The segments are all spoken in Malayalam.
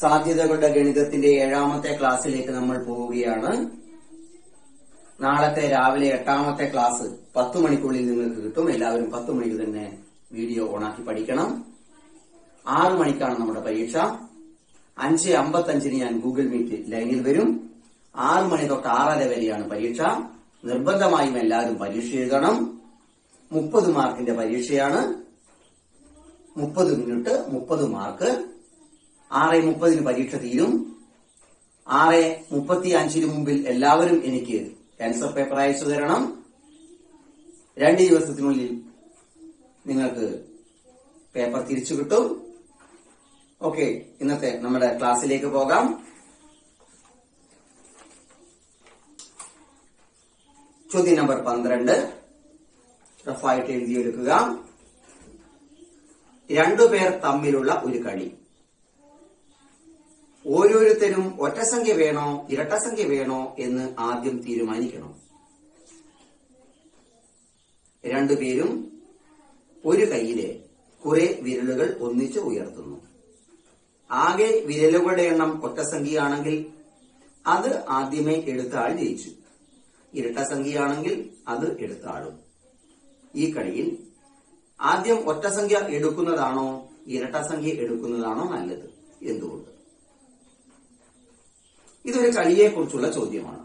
സാധ്യതകളുടെ ഗണിതത്തിന്റെ ഏഴാമത്തെ ക്ലാസ്സിലേക്ക് നമ്മൾ പോവുകയാണ് നാളത്തെ രാവിലെ എട്ടാമത്തെ ക്ലാസ് പത്ത് മണിക്കുള്ളിൽ നിങ്ങൾക്ക് കിട്ടും എല്ലാവരും പത്ത് മണിക്ക് തന്നെ വീഡിയോ ഓണാക്കി പഠിക്കണം ആറു മണിക്കാണ് നമ്മുടെ പരീക്ഷ അഞ്ച് അമ്പത്തഞ്ചിന് ഞാൻ ഗൂഗിൾ മീറ്റ് ലൈനിൽ വരും ആറു മണി തൊട്ട് ആറര വരെയാണ് പരീക്ഷ നിർബന്ധമായും എല്ലാവരും പരീക്ഷ എഴുതണം മുപ്പത് മാർക്കിന്റെ പരീക്ഷയാണ് മുപ്പത് മിനിറ്റ് മുപ്പത് മാർക്ക് ആറ് മുപ്പതിന് പരീക്ഷ തീരും ആറ് മുപ്പത്തി അഞ്ചിന് മുമ്പിൽ എല്ലാവരും എനിക്ക് ആൻസർ പേപ്പർ അയച്ചു തരണം രണ്ട് ദിവസത്തിനുള്ളിൽ നിങ്ങൾക്ക് പേപ്പർ തിരിച്ചു കിട്ടും ഓക്കെ ഇന്നത്തെ നമ്മുടെ ക്ലാസ്സിലേക്ക് പോകാം ചോദ്യം നമ്പർ പന്ത്രണ്ട് റഫായിട്ട് എഴുതിയെടുക്കുക രണ്ടുപേർ തമ്മിലുള്ള ഒരു കളി ഓരോരുത്തരും ഒറ്റസംഖ്യ വേണോ ഇരട്ടസംഖ്യ വേണോ എന്ന് ആദ്യം തീരുമാനിക്കണം രണ്ടുപേരും ഒരു കൈയിലെ കുറെ വിരലുകൾ ഒന്നിച്ച് ഉയർത്തുന്നു ആകെ വിരലുകളുടെ എണ്ണം ഒറ്റസംഖ്യയാണെങ്കിൽ അത് ആദ്യമേ എടുത്ത ആൾ ജയിച്ചു ഇരട്ടസംഖ്യയാണെങ്കിൽ അത് എടുത്ത ആളും ഈ കളിയിൽ ആദ്യം ഒറ്റസംഖ്യ എടുക്കുന്നതാണോ ഇരട്ടസംഖ്യ എടുക്കുന്നതാണോ നല്ലത് എന്തുകൊണ്ട് ഇതൊരു കളിയെക്കുറിച്ചുള്ള ചോദ്യമാണ്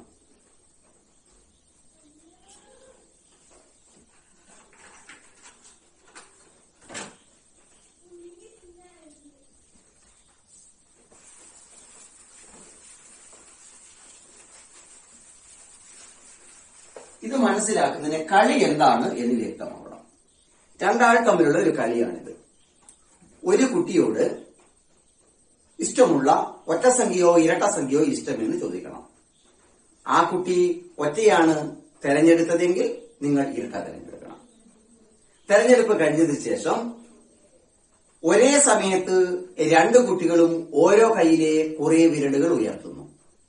ഇത് മനസ്സിലാക്കുന്നതിന് കളി എന്താണ് എന്ന് വ്യക്തമാവണം രണ്ടാൾ തമ്മിലുള്ള ഒരു കളിയാണിത് ഒരു കുട്ടിയോട് ഇഷ്ടമുള്ള ഒറ്റസംഖ്യയോ ഇരട്ടസംഖ്യയോ ഇഷ്ടമെന്ന് ചോദിക്കണം ആ കുട്ടി ഒറ്റയാണ് തെരഞ്ഞെടുത്തതെങ്കിൽ നിങ്ങൾ ഇരട്ട തെരഞ്ഞെടുക്കണം തെരഞ്ഞെടുപ്പ് കഴിഞ്ഞതിന് ശേഷം ഒരേ സമയത്ത് രണ്ട് കുട്ടികളും ഓരോ കൈയിലെ കുറെ വിരലുകൾ ഉയർത്തുന്നു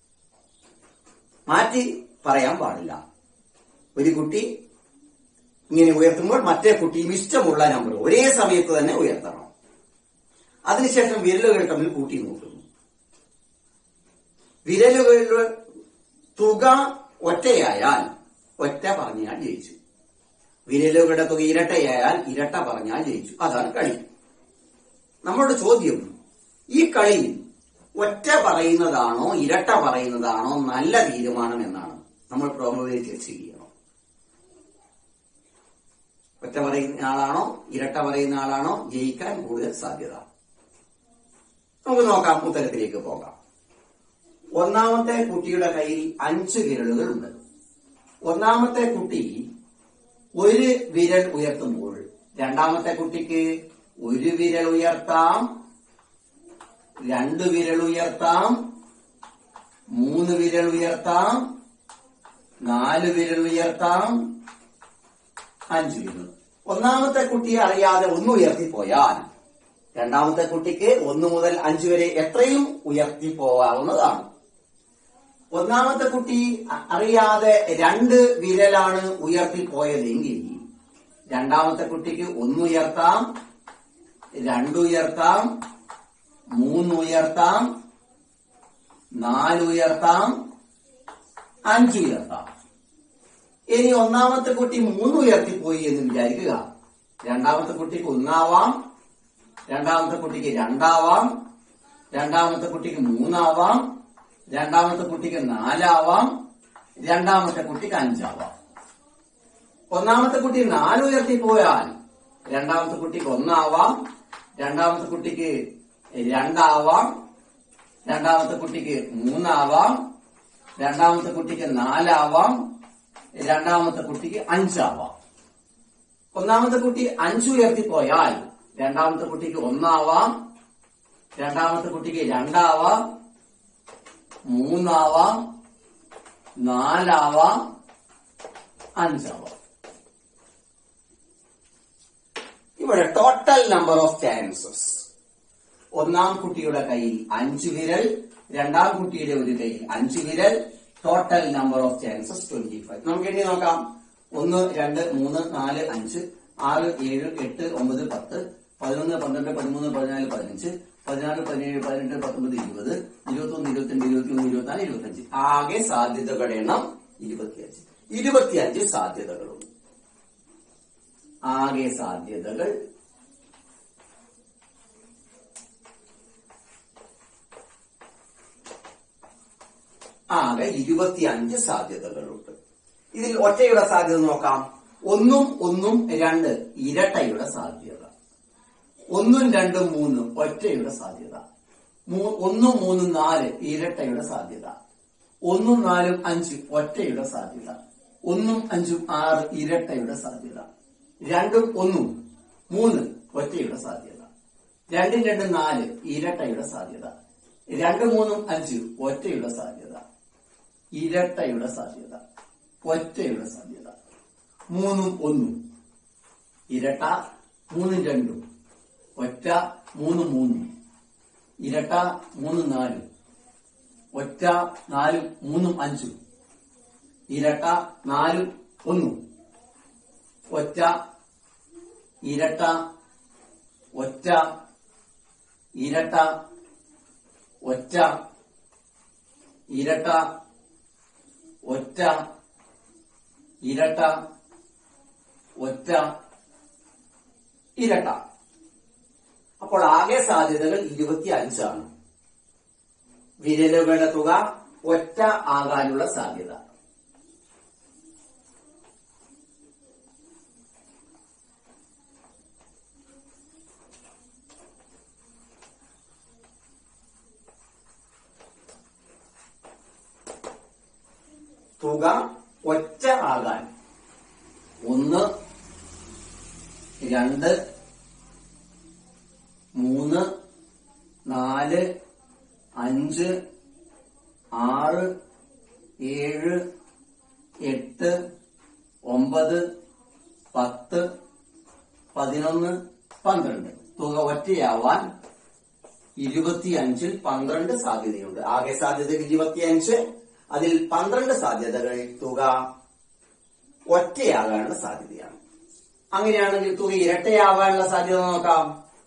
മാറ്റി പറയാൻ പാടില്ല ഒരു കുട്ടി ഇങ്ങനെ ഉയർത്തുമ്പോൾ മറ്റേ കുട്ടിയും ഇഷ്ടമുള്ള നമ്പർ ഒരേ സമയത്ത് തന്നെ ഉയർത്തണം അതിനുശേഷം വിരലുകൾ തമ്മിൽ കൂട്ടി നോക്കുന്നു വിരലുകളുടെ തുക ഒറ്റയായാൽ ഒറ്റ പറഞ്ഞാൽ ജയിച്ചു വിരലുകളുടെ തുക ഇരട്ടയായാൽ ഇരട്ട പറഞ്ഞാൽ ജയിച്ചു അതാണ് കളി നമ്മുടെ ചോദ്യം ഈ കളിയിൽ ഒറ്റ പറയുന്നതാണോ ഇരട്ട പറയുന്നതാണോ നല്ല തീരുമാനം എന്നാണ് നമ്മൾ പ്രോബബിലിറ്റി ചെയ്യണം ഒറ്റ പറയുന്ന ആളാണോ ഇരട്ട പറയുന്ന ആളാണോ ജയിക്കാൻ കൂടുതൽ സാധ്യത നമുക്ക് നോക്കാം ഉത്തരത്തിലേക്ക് പോകാം ഒന്നാമത്തെ കുട്ടിയുടെ കയ്യിൽ അഞ്ച് വിരലുകൾ ഉണ്ട് ഒന്നാമത്തെ കുട്ടി ഒരു വിരൽ ഉയർത്തുമ്പോൾ രണ്ടാമത്തെ കുട്ടിക്ക് ഒരു വിരൽ ഉയർത്താം രണ്ട് വിരൽ ഉയർത്താം മൂന്ന് വിരൽ ഉയർത്താം നാല് വിരൽ ഉയർത്താം അഞ്ച് വിരൽ ഒന്നാമത്തെ കുട്ടിയെ അറിയാതെ ഒന്ന് ഉയർത്തിപ്പോയാൽ രണ്ടാമത്തെ കുട്ടിക്ക് ഒന്ന് മുതൽ അഞ്ച് വരെ എത്രയും ഉയർത്തി പോകാവുന്നതാണ് ഒന്നാമത്തെ കുട്ടി അ- അറിയാതെ രണ്ട് വിരലാണ് ഉയർത്തിപ്പോയതെങ്കിൽ രണ്ടാമത്തെ കുട്ടിക്ക് ഒന്ന് ഉയർത്താം രണ്ടുയർത്താം മൂന്നുയർത്താം നാലുയർത്താം അഞ്ചുയർത്താം ഇനി ഒന്നാമത്തെ കുട്ടി മൂന്ന് ഉയർത്തിപ്പോയി എന്ന് വിചാരിക്കുക രണ്ടാമത്തെ കുട്ടിക്ക് ഒന്നാവാം രണ്ടാമത്തെ കുട്ടിക്ക് രണ്ടാവാം രണ്ടാമത്തെ കുട്ടിക്ക് മൂന്നാവാം രണ്ടാമത്തെ കുട്ടിക്ക് നാലാവാം രണ്ടാമത്തെ കുട്ടിക്ക് അഞ്ചാവാം ഒന്നാമത്തെ കുട്ടി നാല് ഉയർത്തിപ്പോയാൽ രണ്ടാമത്തെ കുട്ടിക്ക് ഒന്നാവാം രണ്ടാമത്തെ കുട്ടിക്ക് രണ്ടാവാം രണ്ടാമത്തെ കുട്ടിക്ക് മൂന്നാവാം രണ്ടാമത്തെ കുട്ടിക്ക് നാലാവാം രണ്ടാമത്തെ കുട്ടിക്ക് അഞ്ചാവാം ഒന്നാമത്തെ കുട്ടി അഞ്ച് ഉയർത്തിപ്പോയാൽ രണ്ടാമത്തെ കുട്ടിക്ക് ഒന്നാവാം രണ്ടാമത്തെ കുട്ടിക്ക് രണ്ടാവാം മൂന്നാവാം നാലാവാം അഞ്ചാവാം ഇവിടെ ടോട്ടൽ നമ്പർ ഓഫ് ചാൻസസ് ഒന്നാം കുട്ടിയുടെ കയ്യിൽ അഞ്ച് വിരൽ രണ്ടാം കുട്ടിയുടെ ഒരു കയ്യിൽ അഞ്ച് വിരൽ total number of chances twenty five നമുക്ക് എണ്ണി നോക്കാം ഒന്ന് രണ്ട് മൂന്ന് നാല് അഞ്ച് ആറ് ഏഴ് എട്ട് ഒമ്പത് പത്ത് പതിനൊന്ന് പന്ത്രണ്ട് പതിമൂന്ന് പതിനാല് പതിനഞ്ച് പതിനാറ് പതിനേഴ് പതിനെട്ട് പത്തൊമ്പത് ഇരുപത് ഇരുപത്തൊന്ന് ഇരുപത്തിരണ്ട് ഇരുപത്തിമൂന്ന് ഇരുപത്തിനാല് ഇരുപത്തഞ്ച് ആകെ സാധ്യതകളുടെ എണ്ണം ഇരുപത്തിയഞ്ച് ഇരുപത്തിയഞ്ച് സാധ്യതകളുണ്ട് ആകെ സാധ്യതകൾ ആകെ ഇരുപത്തിയഞ്ച് സാധ്യതകളുണ്ട് ഇതിൽ ഒറ്റയുടെ സാധ്യത നോക്കാം ഒന്നും ഒന്നും രണ്ട് ഇരട്ടയുടെ സാധ്യത ഒന്നും രണ്ടും മൂന്നും ഒറ്റയുടെ സാധ്യത മൂ- ഒന്നും മൂന്നും നാല് ഇരട്ടയുടെ സാധ്യത ഒന്നും നാലും അഞ്ച് ഒറ്റയുടെ സാധ്യത ഒന്നും അഞ്ചും ആറ് ഇരട്ടയുടെ സാധ്യത രണ്ടും ഒന്നും മൂന്ന് ഒറ്റയുടെ സാധ്യത രണ്ടും രണ്ടും നാല് ഇരട്ടയുടെ സാധ്യത രണ്ട് മൂന്നും അഞ്ച് ഒറ്റയുടെ സാധ്യത ഇരട്ടയുടെ സാധ്യത ഒറ്റയുടെ സാധ്യത മൂന്നും ഒന്നും ഇരട്ട മൂന്നും രണ്ടും ഒറ്റ മൂന്നും മൂന്നും ഇരട്ട മൂന്നും നാലും ഒറ്റ നാലും മൂന്നും അഞ്ചും ഇരട്ട നാലും ഒന്നും ഒറ്റ ഇരട്ട ഒറ്റ ഇരട്ട ഒറ്റ ഇരട്ട ഒറ്റ ഇരട്ട ഒറ്റ ഇരട്ട അപ്പോൾ ആകെ സാധ്യതകൾ ഇരുപത്തി അഞ്ചാണ് വിരലുകളുടെ തുക ഒറ്റ ആകാനുള്ള സാധ്യത തുക ഒറ്റ ആകാൻ ഒന്ന് രണ്ട് മൂന്ന് നാല് അഞ്ച് ആറ് ഏഴ് എട്ട് ഒമ്പത് പത്ത് പതിനൊന്ന് പന്ത്രണ്ട് തുക ഒറ്റയാവാൻ ഇരുപത്തിയഞ്ചിൽ പന്ത്രണ്ട് സാധ്യതയുണ്ട് ആകെ സാധ്യത ഇരുപത്തിയഞ്ച് അതിൽ പന്ത്രണ്ട് സാധ്യതകൾ തുക ഒറ്റയാകാനുള്ള സാധ്യതയാണ് അങ്ങനെയാണെങ്കിൽ തുക ഇരട്ടയാവാനുള്ള സാധ്യത നോക്കാം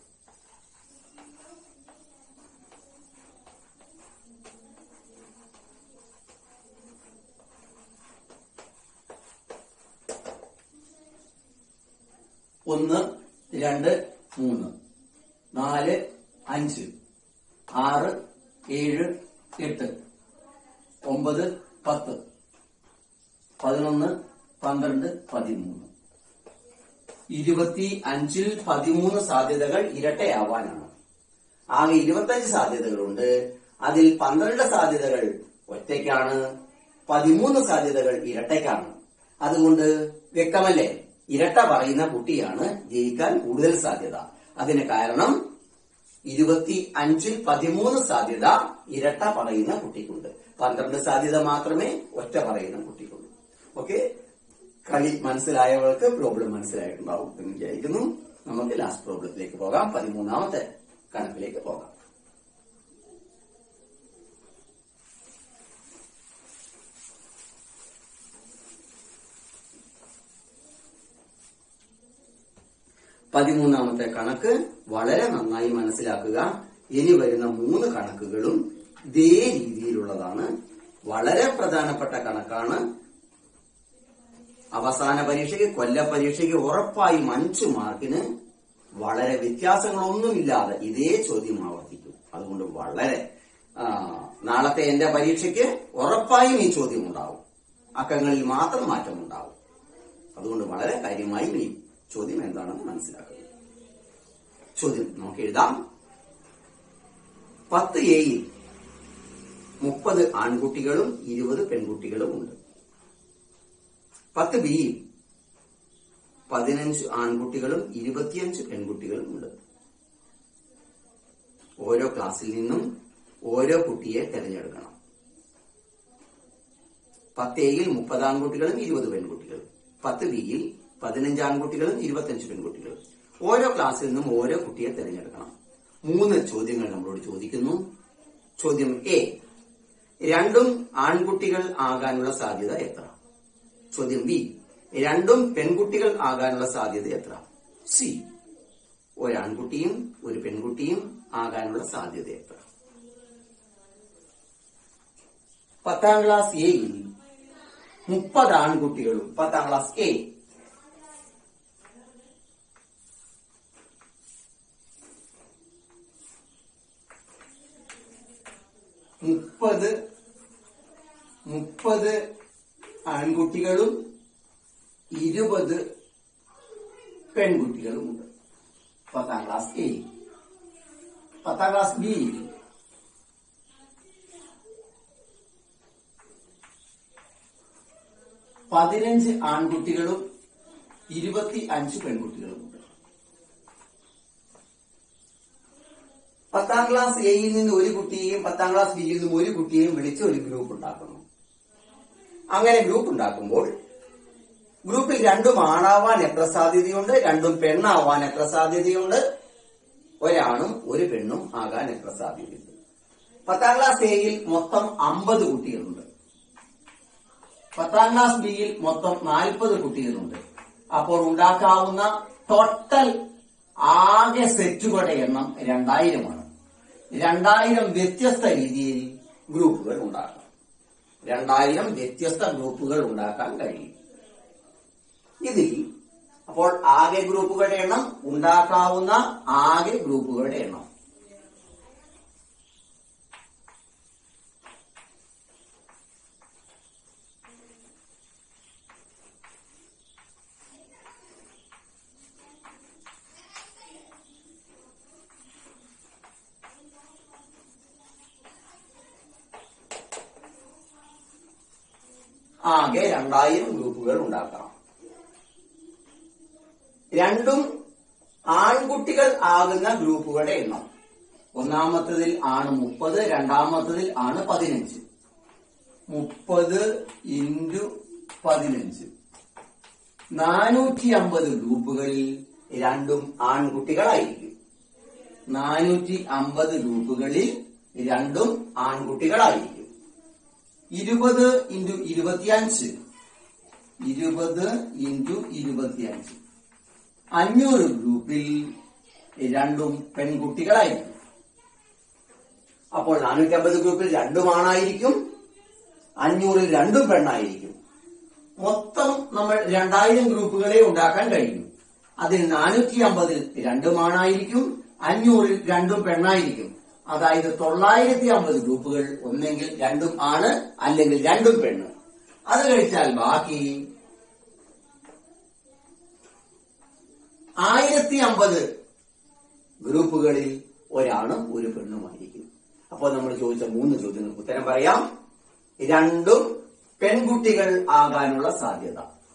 ഒന്ന് രണ്ട് മൂന്ന് നാല് അഞ്ച് ആറ് ഏഴ് എട്ട് ഒമ്പത് പത്ത് പതിനൊന്ന് പന്ത്രണ്ട് പതിമൂന്ന് ഇരുപത്തി അഞ്ചിൽ പതിമൂന്ന് സാധ്യതകൾ ഇരട്ടയാവാനാണ് ആകെ ഇരുപത്തഞ്ച് സാധ്യതകളുണ്ട് അതിൽ പന്ത്രണ്ട് സാധ്യതകൾ ഒറ്റയ്ക്കാണ് പതിമൂന്ന് സാധ്യതകൾ ഇരട്ടയ്ക്കാണ് അതുകൊണ്ട് വ്യക്തമല്ലേ ഇരട്ട പറയുന്ന കുട്ടിയാണ് ജയിക്കാൻ കൂടുതൽ സാധ്യത അതിന് കാരണം ഇരുപത്തി അഞ്ചിൽ പതിമൂന്ന് സാധ്യത ഇരട്ട പറയുന്ന കുട്ടിക്കുണ്ട് പന്ത്രണ്ട് സാധ്യത മാത്രമേ ഒറ്റ പറയുന്ന കുട്ടിക്കുള്ളൂ ഓക്കെ കളി മനസ്സിലായവർക്ക് പ്രോബ്ലം മനസ്സിലായിട്ടുണ്ടാവും എന്ന് വിചാരിക്കുന്നു നമുക്ക് ലാസ്റ്റ് പ്രോബ്ലത്തിലേക്ക് പോകാം പതിമൂന്നാമത്തെ കണക്കിലേക്ക് പോകാം പതിമൂന്നാമത്തെ കണക്ക് വളരെ നന്നായി മനസ്സിലാക്കുക ഇനി വരുന്ന മൂന്ന് കണക്കുകളും ഇതേ രീതിയിലുള്ളതാണ് വളരെ പ്രധാനപ്പെട്ട കണക്കാണ് അവസാന പരീക്ഷയ്ക്ക് കൊല്ല പരീക്ഷയ്ക്ക് ഉറപ്പായും അഞ്ചു മാർക്കിന് വളരെ വ്യത്യാസങ്ങളൊന്നുമില്ലാതെ ഇതേ ചോദ്യം ആവർത്തിക്കും അതുകൊണ്ട് വളരെ ആ, നാളത്തെ എന്റെ പരീക്ഷയ്ക്ക് ഉറപ്പായും ഈ ചോദ്യം ഉണ്ടാവും അക്കങ്ങളിൽ മാത്രം മാറ്റമുണ്ടാവും അതുകൊണ്ട് വളരെ കാര്യമായി ഈ ചോദ്യം എന്താണെന്ന് മനസ്സിലാക്കുക ചോദ്യം നമുക്ക് എഴുതാം പത്ത് എയിൽ മുപ്പത് ആൺകുട്ടികളും ഇരുപത് പെൺകുട്ടികളും ഉണ്ട് പത്ത് ബിയിൽ പതിനഞ്ച് ആൺകുട്ടികളും ഇരുപത്തിയഞ്ച് പെൺകുട്ടികളും ഉണ്ട് ഓരോ ക്ലാസ്സിൽ നിന്നും ഓരോ കുട്ടിയെ തിരഞ്ഞെടുക്കണം പത്ത് എയിൽ മുപ്പത് ആൺകുട്ടികളും ഇരുപത് പെൺകുട്ടികളും പത്ത് ബിയിൽ പതിനഞ്ച് ആൺകുട്ടികളും ഇരുപത്തിയഞ്ച് പെൺകുട്ടികളും ഓരോ ക്ലാസ്സിൽ നിന്നും ഓരോ കുട്ടിയെ തിരഞ്ഞെടുക്കണം മൂന്ന് ചോദ്യങ്ങൾ നമ്മളോട് ചോദിക്കുന്നു ചോദ്യം എ രണ്ടും ആൺകുട്ടികൾ ആകാനുള്ള സാധ്യത എത്ര ചോദ്യം ബി രണ്ടും പെൺകുട്ടികൾ ആകാനുള്ള സാധ്യത എത്ര സി ഒരാൺകുട്ടിയും ഒരു പെൺകുട്ടിയും ആകാനുള്ള സാധ്യത എത്ര പത്താം ക്ലാസ് എയിൽ മുപ്പത് ആൺകുട്ടികളും പത്താം ക്ലാസ് എ മുപ്പത് മുപ്പത് ആൺകുട്ടികളും ഇരുപത് പെൺകുട്ടികളുമുണ്ട് പത്താം ക്ലാസ് എ പത്താം ക്ലാസ് ബി പതിനഞ്ച് ആൺകുട്ടികളും ഇരുപത്തി അഞ്ച് പെൺകുട്ടികളുമുണ്ട് പത്താം ക്ലാസ് എയിൽ നിന്ന് ഒരു കുട്ടിയെയും പത്താം ക്ലാസ് ബിയിൽ നിന്നും ഒരു കുട്ടിയെയും വിളിച്ച് ഒരു ഗ്രൂപ്പ് ഉണ്ടാക്കുന്നു അങ്ങനെ ഗ്രൂപ്പ് ഉണ്ടാക്കുമ്പോൾ ഗ്രൂപ്പിൽ രണ്ടും ആണാവാൻ എത്ര സാധ്യതയുണ്ട് രണ്ടും പെണ്ണാവാൻ എത്ര സാധ്യതയുണ്ട് ഒരാണും ഒരു പെണ്ണും ആകാൻ എത്ര സാധ്യതയുണ്ട് പത്താം ക്ലാസ് എയിൽ മൊത്തം അമ്പത് കുട്ടികളുണ്ട് പത്താം ക്ലാസ് ബിയിൽ മൊത്തം നാൽപ്പത് കുട്ടികളുണ്ട് അപ്പോൾ ഉണ്ടാക്കാവുന്ന ടോട്ടൽ ആകെ സെറ്റുകളുടെ എണ്ണം രണ്ടായിരമാണ് രണ്ടായിരം വ്യത്യസ്ത രീതിയിൽ ഗ്രൂപ്പുകൾ ഉണ്ടാക്കാം രണ്ടായിരം വ്യത്യസ്ത ഗ്രൂപ്പുകൾ ഉണ്ടാക്കാൻ കഴിയും ഇതിൽ അപ്പോൾ ആകെ ഗ്രൂപ്പുകളുടെ എണ്ണം ഉണ്ടാക്കാവുന്ന ആകെ ഗ്രൂപ്പുകളുടെ എണ്ണം ആകെ രണ്ടായിരം ഗ്രൂപ്പുകൾ ഉണ്ടാക്കാം രണ്ടും ആൺകുട്ടികൾ ആകുന്ന ഗ്രൂപ്പുകളുടെ എണ്ണം ഒന്നാമത്തതിൽ ആണ് മുപ്പത് രണ്ടാമത്തതിൽ ആണ് പതിനഞ്ച് മുപ്പത് ഇൻറ്റു പതിനഞ്ച് നാനൂറ്റി അമ്പത് ഗ്രൂപ്പുകളിൽ രണ്ടും ആൺകുട്ടികളായിരിക്കും നാനൂറ്റി അമ്പത് ഗ്രൂപ്പുകളിൽ രണ്ടും ആൺകുട്ടികളായിരിക്കും ഇരുപത് ഇൻറ്റു ഇരുപത്തിയഞ്ച് ഇരുപത് ഇൻറ്റു ഇരുപത്തിയഞ്ച് അഞ്ഞൂറ് ഗ്രൂപ്പിൽ രണ്ടും പെൺകുട്ടികളായിരിക്കും അപ്പോൾ നാനൂറ്റി അമ്പത് ഗ്രൂപ്പിൽ രണ്ടും ആണായിരിക്കും അഞ്ഞൂറിൽ രണ്ടും പെണ്ണായിരിക്കും മൊത്തം നമ്മൾ രണ്ടായിരം ഗ്രൂപ്പുകളെ ഉണ്ടാക്കാൻ കഴിയും അതിൽ നാനൂറ്റി അമ്പതിൽ രണ്ടും ആണായിരിക്കും അഞ്ഞൂറിൽ രണ്ടും പെണ്ണായിരിക്കും അതായത് തൊള്ളായിരത്തി അമ്പത് ഗ്രൂപ്പുകൾ ഒന്നെങ്കിൽ രണ്ടും ആണ് അല്ലെങ്കിൽ രണ്ടും പെണ്ണ് അത് കഴിച്ചാൽ ബാക്കി ആയിരത്തി അമ്പത് ഗ്രൂപ്പുകളിൽ ഒരാണും ഒരു പെണ്ണുമായിരിക്കും അപ്പോൾ നമ്മൾ ചോദിച്ച മൂന്ന് ചോദ്യങ്ങൾക്ക് ഉത്തരം പറയാം രണ്ടും പെൺകുട്ടികൾ ആകാനുള്ള സാധ്യത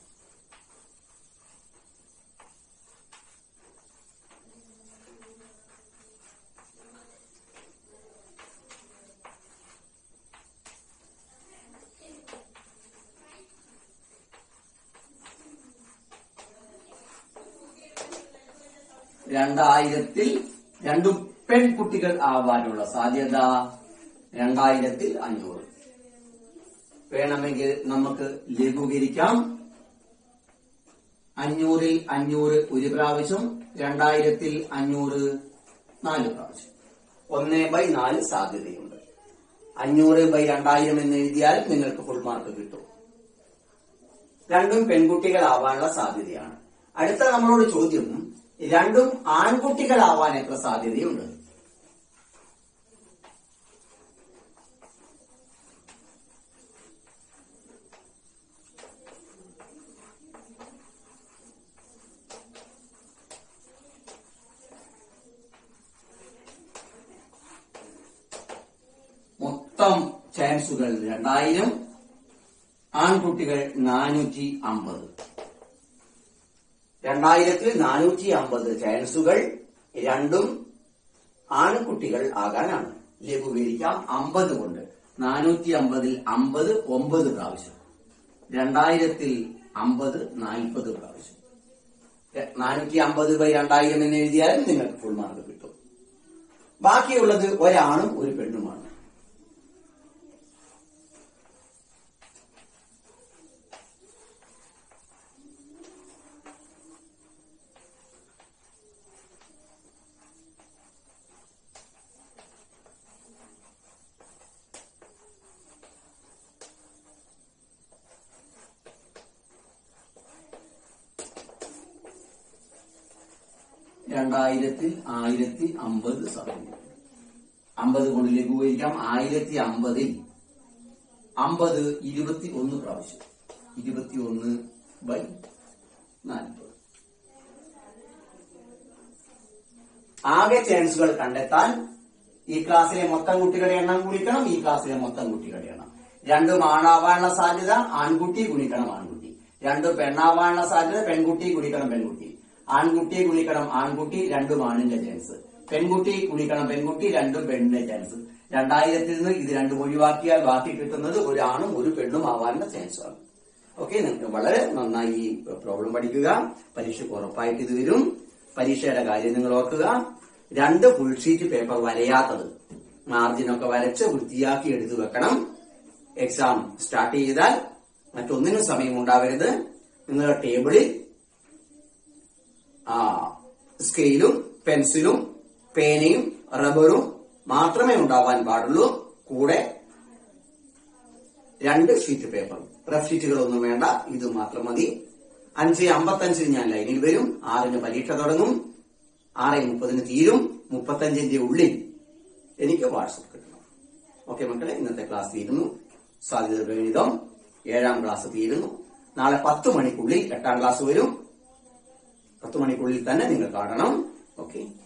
രണ്ടായിരത്തിൽ രണ്ടും പെൺകുട്ടികൾ ആവാനുള്ള സാധ്യത രണ്ടായിരത്തിൽ അഞ്ഞൂറ് വേണമെങ്കിൽ നമുക്ക് ലഘൂകരിക്കാം അഞ്ഞൂറിൽ അഞ്ഞൂറ് ഒരു പ്രാവശ്യം രണ്ടായിരത്തിൽ അഞ്ഞൂറ് നാല് പ്രാവശ്യം ഒന്ന് ബൈ നാല് സാധ്യതയുണ്ട് അഞ്ഞൂറ് ബൈ രണ്ടായിരം എന്ന് എഴുതിയാൽ നിങ്ങൾക്ക് ഫുൾ മാർക്ക് കിട്ടും രണ്ടും പെൺകുട്ടികളാവാനുള്ള സാധ്യതയാണ് അടുത്ത നമ്മളോട് ചോദ്യം രണ്ടും ആൺകുട്ടികളാവാൻ എത്ര സാധ്യതയുണ്ട് മൊത്തം ചാൻസുകൾ രണ്ടായിരം ആൺകുട്ടികൾ നാനൂറ്റി അമ്പത് രണ്ടായിരത്തിൽ നാനൂറ്റി അമ്പത് ചാൻസുകൾ രണ്ടും ആൺകുട്ടികൾ ആകാനാണ് ലഘൂകരിക്കാം അമ്പത് കൊണ്ട് നാനൂറ്റി അമ്പതിൽ അമ്പത് ഒമ്പത് പ്രാവശ്യം രണ്ടായിരത്തിൽ അമ്പത് നാൽപ്പത് പ്രാവശ്യം നാനൂറ്റി അമ്പത് ബൈ രണ്ടായിരം എന്ന് എഴുതിയാലും നിങ്ങൾക്ക് ഫുൾ മാർക്ക് കിട്ടും ബാക്കിയുള്ളത് ഒരാണും ഒരു പെണ്ണുമാണ് രണ്ടായിരത്തിൽ ആയിരത്തി അമ്പത് സമയം അമ്പത് കൊണ്ട് ലഘൂകരിക്കാം ആയിരത്തി അമ്പതിൽ അമ്പത് ഇരുപത്തി ഒന്ന് പ്രാവശ്യം ഇരുപത്തി ഒന്ന് ബൈ നാൽപ്പത് ആകെ ചാൻസുകൾ കണ്ടെത്താൻ ഈ ക്ലാസ്സിലെ മൊത്തം കുട്ടികളുടെ എണ്ണം ഗുണിക്കണം ഈ ക്ലാസ്സിലെ മൊത്തം കുട്ടികളുടെ എണ്ണം രണ്ടും ആണാവാനുള്ള സാധ്യത ആൺകുട്ടി ഗുണിക്കണം ആൺകുട്ടി രണ്ടും പെണ്ണാവാനുള്ള സാധ്യത പെൺകുട്ടി ഗുണിക്കണം പെൺകുട്ടി ആൺകുട്ടി ഗുണിക്കണം ആൺകുട്ടി രണ്ടും ആണിന്റെ ചാൻസ് പെൺകുട്ടി ഗുണിക്കണം പെൺകുട്ടി രണ്ടും പെണ്ണിന്റെ ചാൻസ് രണ്ടായിരത്തിൽ നിന്ന് ഇത് രണ്ടും ഒഴിവാക്കിയാൽ ബാക്കി കിട്ടുന്നത് ഒരു ആണും ഒരു പെണ്ണും ആവാനുള്ള ചാൻസ് ആണ് ഓക്കെ നിങ്ങൾക്ക് വളരെ നന്നായി ഈ പ്രോബ്ലം പഠിക്കുക പരീക്ഷയ്ക്ക് ഉറപ്പായിട്ട് ഇത് വരും പരീക്ഷയുടെ കാര്യം നിങ്ങൾ ഓർക്കുക രണ്ട് ഫുൾ ഷീറ്റ് പേപ്പർ വരയാത്തത് മാർജിനൊക്കെ വരച്ച് വൃത്തിയാക്കി എടുത്തു വെക്കണം എക്സാം സ്റ്റാർട്ട് ചെയ്താൽ മറ്റൊന്നിനും സമയം ഉണ്ടാവരുത് നിങ്ങളുടെ ടേബിളിൽ ആ സ്കെയിലും പെൻസിലും പേനയും റബ്ബറും മാത്രമേ ഉണ്ടാവാൻ പാടുള്ളൂ കൂടെ രണ്ട് ഷീറ്റ് പേപ്പർ റഫ് ഷീറ്റുകളൊന്നും വേണ്ട ഇത് മാത്രം മതി അഞ്ച് അമ്പത്തഞ്ചിന് ഞാൻ ലൈനിൽ വരും ആറിന് പരീക്ഷ തുടങ്ങും ആറ് മുപ്പതിന് തീരും മുപ്പത്തഞ്ചിന്റെ ഉള്ളിൽ എനിക്ക് വാട്സപ്പ് കിട്ടണം ഓക്കെ മക്കളെ ഇന്നത്തെ ക്ലാസ് തീരുന്നു സാധ്യത ഗണിതം ഏഴാം ക്ലാസ് തീരുന്നു നാളെ പത്ത് മണിക്കുള്ളിൽ എട്ടാം ക്ലാസ് വരും പത്ത് മണിക്കുള്ളിൽ തന്നെ നിങ്ങൾ കാണണം ഓക്കെ